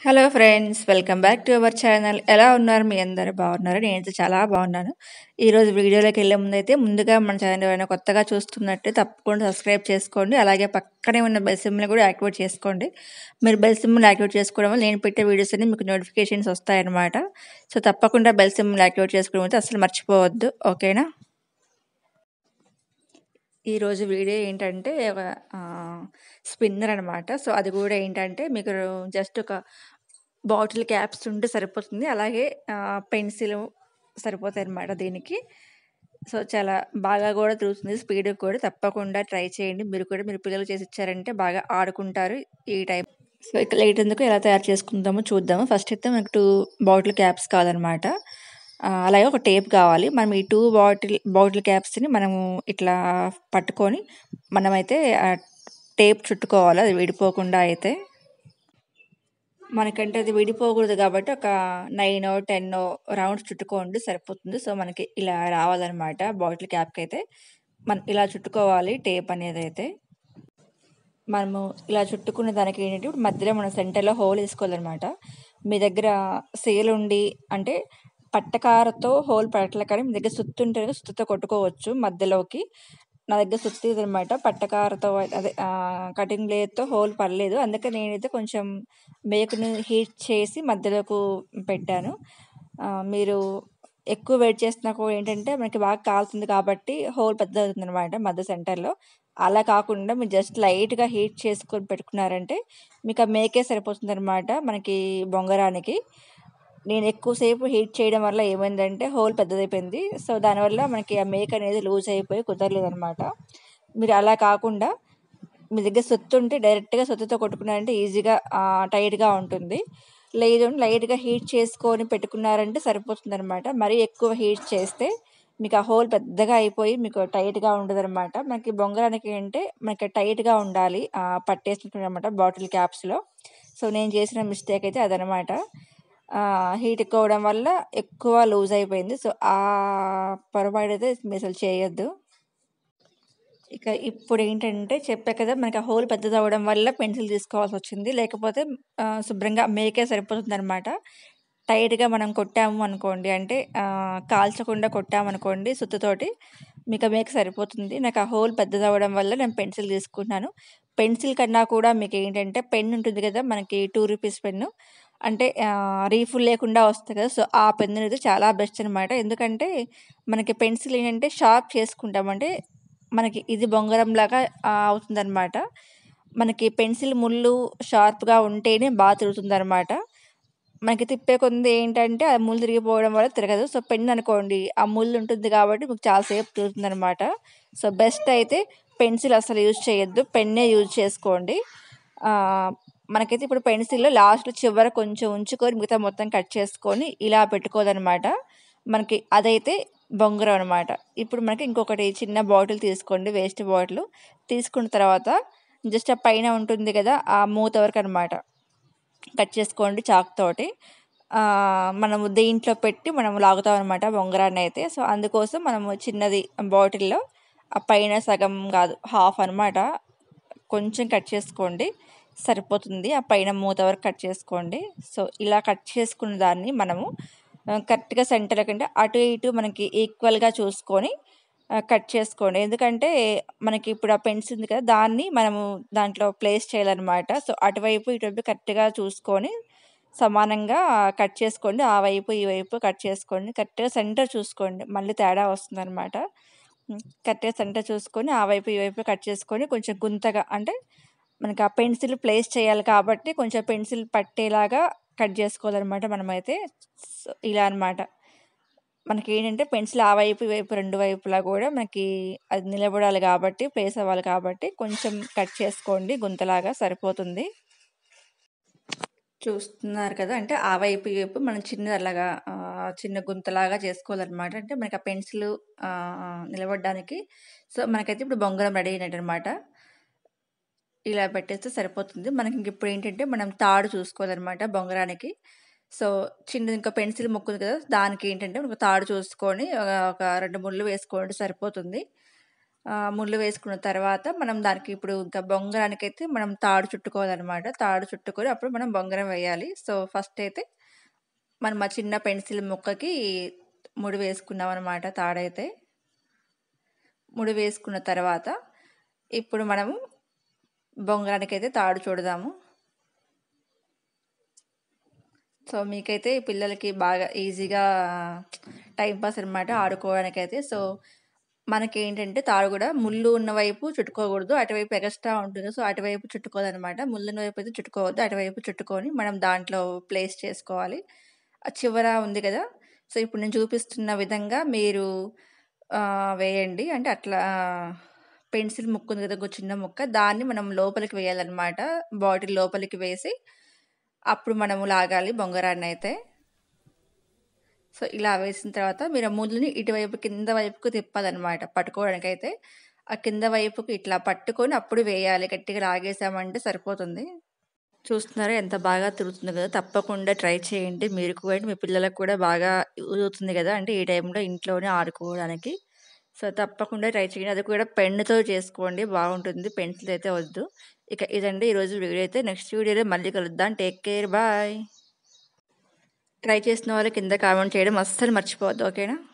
Hello friends welcome back to our channel ఎలా ఉన్నారు మీ అందరూ బాగున్నారు నేనైతే చాలా బాగున్నాను ఈరోజు వీడియోలోకి వెళ్ళే ముందు అయితే ముందుగా మన ఛానల్ ఏమైనా కొత్తగా చూస్తున్నట్టే తప్పకుండా సబ్స్క్రైబ్ చేసుకోండి అలాగే పక్కనే ఉన్న బెల్ సిమ్ని కూడా యాక్టివేట్ చేసుకోండి మీరు బెల్ సిమ్ని యాక్టివేట్ చేసుకోవడం వల్ల నేను పెట్టే వీడియోస్ అన్ని మీకు నోటిఫికేషన్స్ వస్తాయన్నమాట సో తప్పకుండా బెల్ సిమ్ని యాక్టివేట్ చేసుకోవడం అయితే అసలు మర్చిపోవద్దు ఓకేనా ఈరోజు వీడియో ఏంటంటే ఒక స్పిన్నర్ అనమాట సో అది కూడా ఏంటంటే మీకు జస్ట్ ఒక బాటిల్ క్యాప్స్ ఉంటే సరిపోతుంది అలాగే పెన్సిల్ సరిపోతాయి అనమాట దీనికి సో చాలా బాగా కూడా తిరుగుతుంది స్పీడ్ కూడా తప్పకుండా ట్రై చేయండి మీరు కూడా మీరు పిల్లలు చేసి ఇచ్చారంటే బాగా ఆడుకుంటారు ఈ టైం సో ఇక లేట్ ఎందుకు ఎలా తయారు చేసుకుందామో చూద్దాము ఫస్ట్ అయితే మనకు టూ బాటిల్ క్యాప్స్ కావాలన్నమాట అలాగే ఒక టేప్ కావాలి మనం ఈ టూ బాటిల్ బాటిల్ క్యాప్స్ని మనము ఇట్లా పట్టుకొని మనమైతే టేప్ చుట్టుకోవాలి అది విడిపోకుండా అయితే మనకంటే అది విడిపోకూడదు కాబట్టి ఒక నైన్ టెన్ రౌండ్స్ చుట్టుకోండి సరిపోతుంది సో మనకి ఇలా రావాలన్నమాట బాటిల్ క్యాప్కి అయితే మనం ఇలా చుట్టుకోవాలి టేప్ అనేది అయితే మనము ఇలా చుట్టుకున్న దానికి ఏంటంటే ఇప్పుడు మధ్యలో మనం సెంటర్లో హోల్ వేసుకోవాలన్నమాట మీ దగ్గర సేల్ ఉండి అంటే పట్టకారతో హోల్ పడట్లే కానీ మీ దగ్గర సుత్తి ఉంటే సుత్తితో కొట్టుకోవచ్చు మధ్యలోకి నా దగ్గర సుత్తి అనమాట పట్టకారతో అదే కటింగ్ బ్లేడ్తో హోల్ పడలేదు అందుకే నేనైతే కొంచెం మేకుని హీట్ చేసి మధ్యలోకి పెట్టాను మీరు ఎక్కువ వెయిట్ చేస్తున్నా కూడా ఏంటంటే మనకి బాగా కాలుతుంది కాబట్టి హోల్ పెద్ద అవుతుంది అనమాట మధ్య సెంటర్లో అలా కాకుండా మీరు జస్ట్ లైట్గా హీట్ చేసుకొని పెట్టుకున్నారంటే మీకు ఆ మేకే సరిపోతుంది అనమాట మనకి బొంగరానికి నేను ఎక్కువసేపు హీట్ చేయడం వల్ల ఏమైందంటే హోల్ పెద్దదైపోయింది సో దానివల్ల మనకి ఆ మేక్ అనేది లూజ్ అయిపోయి కుదరలేదు అనమాట మీరు అలా కాకుండా మీ దగ్గర సొత్తు ఉంటే డైరెక్ట్గా సొత్తుతో కొట్టుకున్నారంటే ఈజీగా టైట్గా ఉంటుంది లేదు లైట్గా హీట్ చేసుకొని పెట్టుకున్నారంటే సరిపోతుంది అనమాట మరీ ఎక్కువ హీట్ చేస్తే మీకు ఆ హోల్ పెద్దగా అయిపోయి మీకు టైట్గా ఉండదు అనమాట మనకి బొంగరానికి అంటే మనకి టైట్గా ఉండాలి పట్టేసినట్టు అనమాట బాటిల్ క్యాప్స్లో సో నేను చేసిన మిస్టేక్ అయితే అదనమాట హీట్ ఎక్కువ అవడం వల్ల ఎక్కువ లూజ్ అయిపోయింది సో ఆ పొరపాటు అయితే మీరు అసలు చేయొద్దు ఇక ఇప్పుడు ఏంటంటే చెప్పా కదా మనకి ఆ హోల్ పెద్దది అవ్వడం వల్ల పెన్సిల్ తీసుకోవాల్సి వచ్చింది లేకపోతే శుభ్రంగా మేకే సరిపోతుంది అనమాట టైట్గా మనం కొట్టాము అనుకోండి అంటే కాల్చకుండా కొట్టామనుకోండి సుత్తుతోటి మీకు మేక సరిపోతుంది నాకు ఆ హోల్ పెద్దది అవ్వడం వల్ల నేను పెన్సిల్ తీసుకున్నాను పెన్సిల్ కన్నా కూడా మీకు ఏంటంటే పెన్ ఉంటుంది కదా మనకి టూ రూపీస్ పెన్ను అంటే రీఫుల్ లేకుండా వస్తుంది కదా సో ఆ పెన్ అనేది చాలా బెస్ట్ అనమాట ఎందుకంటే మనకి పెన్సిల్ ఏంటంటే షార్ప్ చేసుకుంటామంటే మనకి ఇది బొంగరం లాగా అవుతుందన్నమాట మనకి పెన్సిల్ ముళ్ళు షార్ప్గా ఉంటేనే బాగా తిరుగుతుంది అనమాట మనకి తిప్పే కొంది ఏంటంటే ఆ ముళ్ళు తిరిగిపోవడం వల్ల తిరగదు సో పెన్ అనుకోండి ఆ ముళ్ళు ఉంటుంది కాబట్టి మీకు చాలాసేపు తిరుగుతుంది అనమాట సో బెస్ట్ అయితే పెన్సిల్ అసలు యూజ్ చేయొద్దు పెన్నే యూజ్ చేసుకోండి మనకైతే ఇప్పుడు పెన్సిల్లో లాస్ట్ చివర కొంచెం ఉంచుకొని మిగతా మొత్తం కట్ చేసుకొని ఇలా పెట్టుకోదనమాట మనకి అదైతే బొంగరం అనమాట ఇప్పుడు మనకి ఇంకొకటి చిన్న బాటిల్ తీసుకోండి వేస్ట్ బాటిల్ తీసుకున్న తర్వాత జస్ట్ ఆ పైన ఉంటుంది కదా ఆ మూత వరకు అనమాట కట్ చేసుకోండి చాక్ తోటి మనము దీంట్లో పెట్టి మనం లాగుతాం అనమాట బొంగరాన్ని అయితే సో అందుకోసం మనము చిన్నది బాటిల్లో ఆ పైన సగం కాదు హాఫ్ అనమాట కొంచెం కట్ చేసుకోండి సరిపోతుంది ఆ పైన మూత వరకు కట్ చేసుకోండి సో ఇలా కట్ చేసుకున్న దాన్ని మనము కరెక్ట్గా సెంటర్ కంటే అటు ఇటు మనకి ఈక్వల్గా చూసుకొని కట్ చేసుకోండి ఎందుకంటే మనకి ఇప్పుడు ఆ పెన్స్ ఉంది కదా దాన్ని మనము దాంట్లో ప్లేస్ చేయాలన్నమాట సో అటువైపు ఇటువైపు కరెక్ట్గా చూసుకొని సమానంగా కట్ చేసుకోండి ఆ వైపు ఈ వైపు కట్ చేసుకోండి కరెక్ట్గా సెంటర్ చూసుకోండి మళ్ళీ తేడా వస్తుంది అనమాట కరెక్ట్గా సెంటర్ చూసుకొని ఆ వైపు ఈ వైపు కట్ చేసుకొని కొంచెం గుంతగా అంటే మనకి ఆ పెన్సిల్ ప్లేస్ చేయాలి కాబట్టి కొంచెం పెన్సిల్ పట్టేలాగా కట్ చేసుకోవాలన్నమాట మనమైతే ఇలా అనమాట మనకి ఏంటంటే పెన్సిల్ ఆ వైపు ఈ వైపు రెండు వైపులా కూడా మనకి అది నిలబడాలి కాబట్టి ప్లేస్ అవ్వాలి కాబట్టి కొంచెం కట్ చేసుకోండి గుంతలాగా సరిపోతుంది చూస్తున్నారు కదా అంటే ఆ వైపు ఈ వైపు మనం చిన్నది అలాగా చిన్న గుంతలాగా చేసుకోవాలన్నమాట అంటే మనకి ఆ పెన్సిల్ నిలబడడానికి సో మనకైతే ఇప్పుడు బొంగరం రెడీ అయినట్టు అనమాట ఇలా పెట్టేస్తే సరిపోతుంది మనకి ఇంక ఇప్పుడు ఏంటంటే మనం తాడు చూసుకోవాలన్నమాట బొంగరానికి సో చిన్నది ఇంకా పెన్సిల్ ముక్కుంది కదా దానికి ఏంటంటే ఒక తాడు చూసుకొని ఒక రెండు ముళ్ళు వేసుకోండి సరిపోతుంది ఆహ్, ముళ్ళు వేసుకున్న తర్వాత మనం దానికి ఇప్పుడు ఇంకా బొంగరానికైతే మనం తాడు చుట్టుకోవాలనమాట. తాడు చుట్టుకొని అప్పుడు మనం బొంగరం వేయాలి. సో, ఫస్ట్ అయితే మనం ఆ చిన్న పెన్సిల్ ముక్కకి ముడి వేసుకున్నామనమాట తాడైతే. ముడి వేసుకున్న తర్వాత ఇప్పుడు మనము బొంగరానికైతే తాడు చుడదాము. సో, మీకైతే పిల్లలకి బాగా ఈజీగా టైమ్ పాస్ అనమాట ఆడుకోవడానికైతే. సో, మనకేంటంటే తాడు గూడా ముళ్ళు ఉన్న వైపు చుట్టుకోకూడదు. అటువైపు ఎగస్ట్రా ఉంటుంది. సో, అటువైపు చుట్టుకోవాలనమాట. ముళ్ళున్న వైపు అయితే చుట్టుకోవద్దు. అటువైపు చుట్టుకొని మనం దాంట్లో ప్లేస్ చేసుకోవాలి. ఆ చివర ఉంది గదా! సో, ఇప్పుడు నేను చూపిస్తున్న విధంగా మీరు ఆహ్, వేయండి. అంటే అట్లా పెన్సిల్ ముక్క ఉంది గదా! ఒక చిన్న ముక్క దాన్ని మనం లోపలికి వేయాలనమాట. బాటిల్ లోపలికి వేసి అప్పుడు మనము లాగాలి బొంగరాన్నయితే. సో, ఇలా వేసిన తర్వాత మీరు ఆ ముళ్ళుని ఇటువైపు కింద వైపుకు తిప్పాలనమాట పట్టుకోవడానికైతే. ఆ కింద వైపుకి ఇట్లా పట్టుకొని అప్పుడు వేయాలి. గట్టిగా లాగేసామంటే సరిపోతుంది. చూస్తున్నారా ఎంత బాగా తిరుగుతుందో గదా! తప్పకుండా ట్రై చేయండి. మీరు కూడా మీ పిల్లలకు కూడా బాగా యూజ్ అవుతుంది గదా! అంటే ఈ టైంలో ఇంట్లోనే ఆడుకోవడానికి. సో, తప్పకుండా ట్రై చేయండి. అది కూడా పెన్నుతో చేసుకోండి బాగుంటుంది. పెన్సిల్ అయితే వద్దు. ఇక ఇదండి ఈరోజు వీడియో అయితే. నెక్స్ట్ వీడియోలో మళ్ళీ కలుద్దాం. Take care. బాయ్. ట్రై చేసిన వాళ్ళు కింద కామెంట్ చేయడం అస్సలు మర్చిపోవద్దు. ఓకేనా?